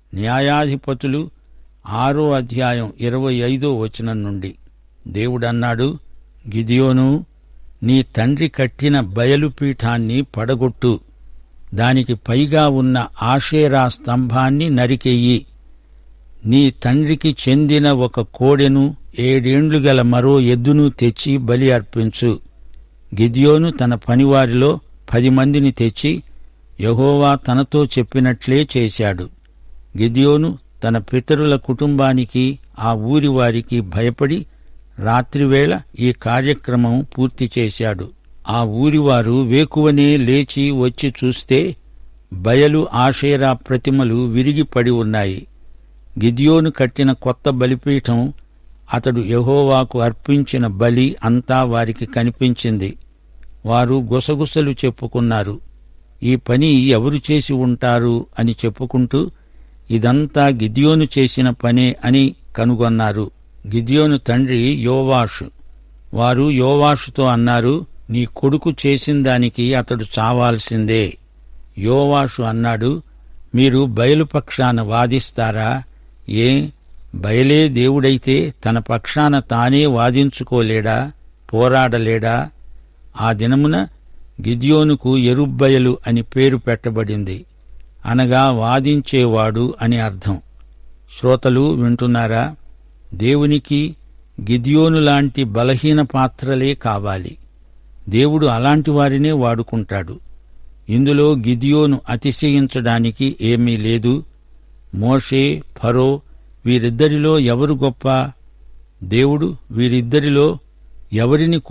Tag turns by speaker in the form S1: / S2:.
S1: న్యాయాధిపతులు ఆరో అధ్యాయం ఇరవై ఐదో వచనం నుండి దేవుడన్నాడు గిదియోను నీ తండ్రి కట్టిన బయలుపీఠాన్ని పడగొట్టు దానికి పైగా ఉన్న ఆషేరా స్తంభాన్ని నరికెయ్యి నీ తండ్రికి చెందిన ఒక కోడెను ఏడేండ్లు గల మరో ఎద్దును తెచ్చి బలి అర్పించు గిదియోను తన పనివారిలో పది మందిని తెచ్చి యహోవా తనతో చెప్పినట్లే చేశాడు గిదియోను తన పితరుల కుటుంబానికి ఆ ఊరి వారికి భయపడి రాత్రివేళ ఈ కార్యక్రమం పూర్తి చేశాడు ఆ ఊరివారు వేకువనే లేచి వచ్చి చూస్తే బయలు ఆషేరా ప్రతిమలు విరిగి పడి ఉన్నాయి గిద్యోను కట్టిన కొత్త బలిపీఠం అతడు యెహోవాకు అర్పించిన బలి అంతా వారికి కనిపించింది వారు గుసగుసలు చెప్పుకున్నారు ఈ పని ఎవరు చేసి ఉంటారు అని చెప్పుకుంటూ ఇదంతా గిద్యోను చేసిన పనే అని కనుగొన్నారు గిద్యోను తండ్రి యోవాషు వారు యోవాషుతో అన్నారు నీ కొడుకు చేసిన దానికి అతడు చావాల్సిందే యోవాషు అన్నాడు మీరు బయలుపక్షాన వాదిస్తారా ఏ బయలే దేవుడైతే తన పక్షాన తానే వాదించుకోలేడా పోరాడలేడా ఆ దినమున గిద్యోనుకు ఎరుబ్బయలు అని పేరు పెట్టబడింది అనగా వాదించేవాడు అని అర్థం శ్రోతలు వింటున్నారా దేవునికి గిద్యోను లాంటి బలహీన పాత్రలే కావాలి దేవుడు అలాంటి వారినే వాడుకుంటాడు ఇందులో గిదియోను అతిశయించడానికి ఏమీ లేదు మోషే ఫరో వీరిద్దరిలో ఎవరు గొప్ప దేవుడు వీరిద్దరిలో ఎవరిని